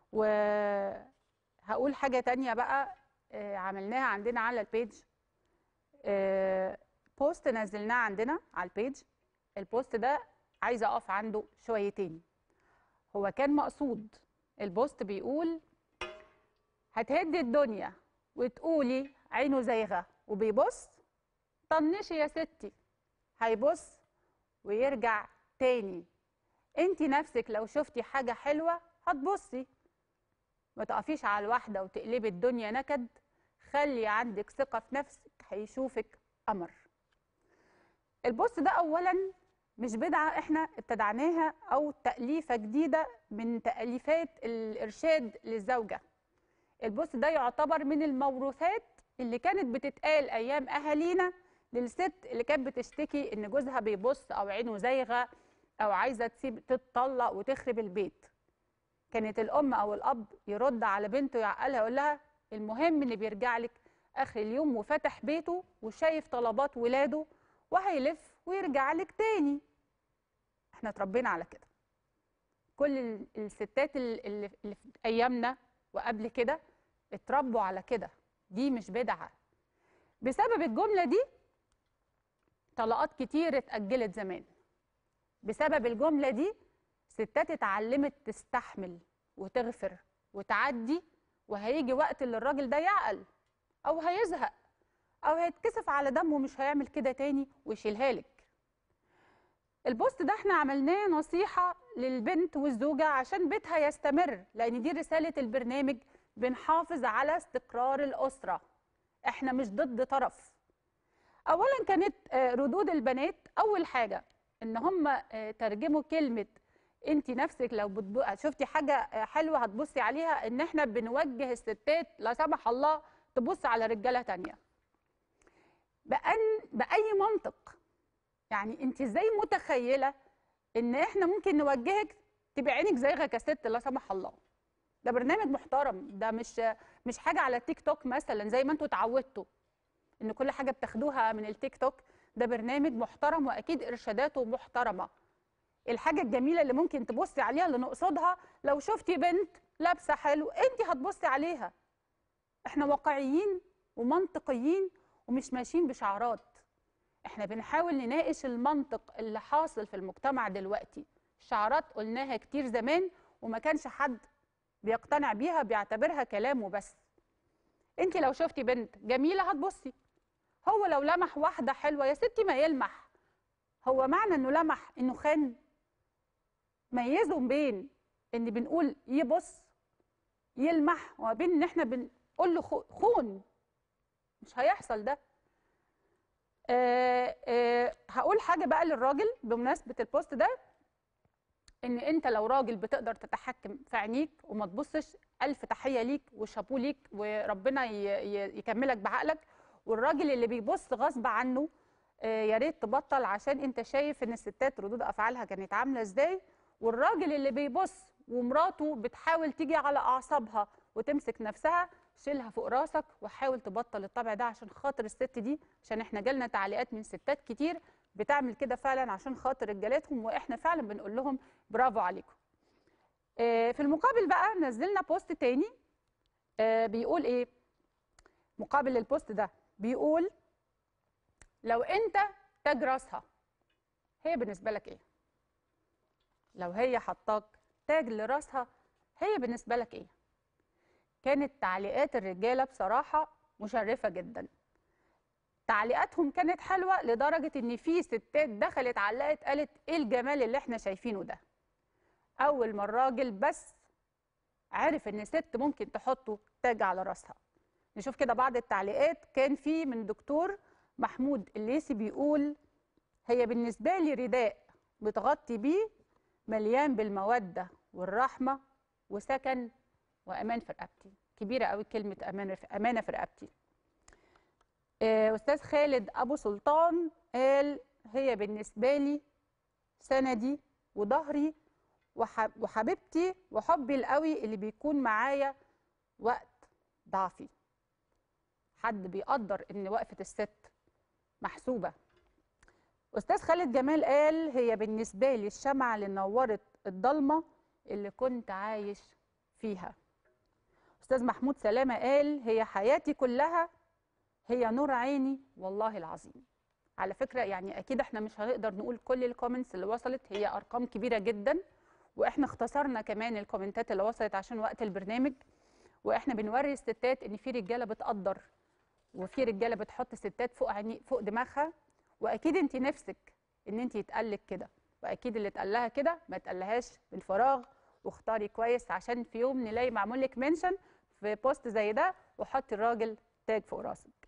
وهقول حاجة تانية بقى آه، عملناها عندنا على البيج آه، بوست نزلناه عندنا على البيج البوست ده عايزة أقف عنده شويتين هو كان مقصود البوست بيقول هتهدي الدنيا وتقولي عينه زايغة وبيبص طنشي يا ستي هيبص ويرجع تاني انت نفسك لو شفتي حاجة حلوة هتبصي ما تقفيش على الواحدة وتقلبي الدنيا نكد خلي عندك ثقة في نفسك هيشوفك قمر البوست ده أولا مش بدعة احنا ابتدعناها أو تأليفة جديدة من تأليفات الإرشاد للزوجة البوست ده يعتبر من الموروثات اللي كانت بتتقال أيام أهالينا للست اللي كانت بتشتكي إن جوزها بيبص أو عينه زايغة أو عايزة تسيب تتطلق وتخرب البيت كانت الام او الاب يرد على بنته يعقلها يقول لها المهم ان بيرجع لك اخر اليوم وفتح بيته وشايف طلبات ولاده وهيلف ويرجع لك تاني احنا اتربينا على كده كل ال- الستات ال- اللي اللي في ايامنا وقبل كده اتربوا على كده دي مش بدعه بسبب الجمله دي طلقات كتير اتاجلت زمان بسبب الجمله دي ستات اتعلمت تستحمل وتغفر وتعدي وهيجي وقت اللي الراجل ده يعقل او هيزهق او هيتكسف على دمه مش هيعمل كده تاني ويشيلها لك البوست ده احنا عملناه نصيحة للبنت والزوجة عشان بيتها يستمر لان دي رسالة البرنامج بنحافظ على استقرار الأسرة احنا مش ضد طرف اولا كانت آه، ردود البنات اول حاجه ان هم آه، ترجموا كلمه انت نفسك لو بتب... شفتي حاجه آه، حلوه هتبصي عليها ان احنا بنوجه الستات لا سمح الله تبص على رجاله تانية بأن باي منطق يعني انت ازاي متخيله ان احنا ممكن نوجهك تبقى عينك زايغه كست لا سمح الله ده برنامج محترم ده مش مش حاجه على تيك توك مثلا زي ما انتوا اتعودتوا ان كل حاجه بتاخدوها من التيك توك ده برنامج محترم واكيد ارشاداته محترمه الحاجه الجميله اللي ممكن تبصي عليها اللي نقصدها لو شفتي بنت لابسه حلو انت هتبصي عليها احنا واقعيين ومنطقيين ومش ماشيين بشعارات احنا بنحاول نناقش المنطق اللي حاصل في المجتمع دلوقتي الشعارات قلناها كتير زمان وما كانش حد بيقتنع بيها بيعتبرها كلام وبس انت لو شفتي بنت جميله هتبصي هو لو لمح واحده حلوه يا ستي ما يلمح هو معنى انه لمح انه خان ميزوا بين ان بنقول يبص يلمح وما بين ان احنا بنقول له خو- خون مش هيحصل ده آه آه هقول حاجه بقى للراجل بمناسبه البوست ده ان انت لو راجل بتقدر تتحكم في عينيك وما تبصش الف تحيه ليك وشابو ليك وربنا ي- ي- يكملك بعقلك والراجل اللي بيبص غصب عنه آه، يا ريت تبطل عشان انت شايف ان الستات ردود افعالها كانت عامله ازاي والراجل اللي بيبص ومراته بتحاول تيجي على اعصابها وتمسك نفسها شيلها فوق راسك وحاول تبطل الطبع ده عشان خاطر الست دي عشان احنا جالنا تعليقات من ستات كتير بتعمل كده فعلا عشان خاطر رجالاتهم واحنا فعلا بنقول لهم برافو عليكم آه، في المقابل بقى نزلنا بوست تاني آه، بيقول ايه مقابل للبوست ده بيقول لو انت تاج راسها هي بالنسبه لك ايه لو هي حطاك تاج لراسها هي بالنسبه لك ايه كانت تعليقات الرجاله بصراحه مشرفه جدا تعليقاتهم كانت حلوه لدرجه ان في ستات دخلت علقت قالت ايه الجمال اللي احنا شايفينه ده اول ما الراجل بس عرف ان ست ممكن تحطه تاج على راسها نشوف كده بعض التعليقات كان في من دكتور محمود الليسي بيقول هي بالنسبه لي رداء بتغطي بيه مليان بالموده والرحمه وسكن وامان في رقبتي كبيره قوي كلمه امان امانه في رقبتي آه، استاذ خالد ابو سلطان قال هي بالنسبه لي سندي وظهري وح- وحبيبتي وحبي القوي اللي بيكون معايا وقت ضعفي حد بيقدر ان وقفه الست محسوبه استاذ خالد جمال قال هي بالنسبه لي الشمعه اللي نورت الضلمه اللي كنت عايش فيها استاذ محمود سلامه قال هي حياتي كلها هي نور عيني والله العظيم على فكره يعني اكيد احنا مش هنقدر نقول كل الكومنتس اللي وصلت هي ارقام كبيره جدا واحنا اختصرنا كمان الكومنتات اللي وصلت عشان وقت البرنامج واحنا بنوري الستات ان في رجاله بتقدر وفي رجاله بتحط ستات فوق عيني فوق دماغها واكيد انت نفسك ان انت يتقالك كده واكيد اللي اتقال لها كده ما اتقالهاش من فراغ واختاري كويس عشان في يوم نلاقي معمول لك منشن في بوست زي ده وحطي الراجل تاج فوق راسك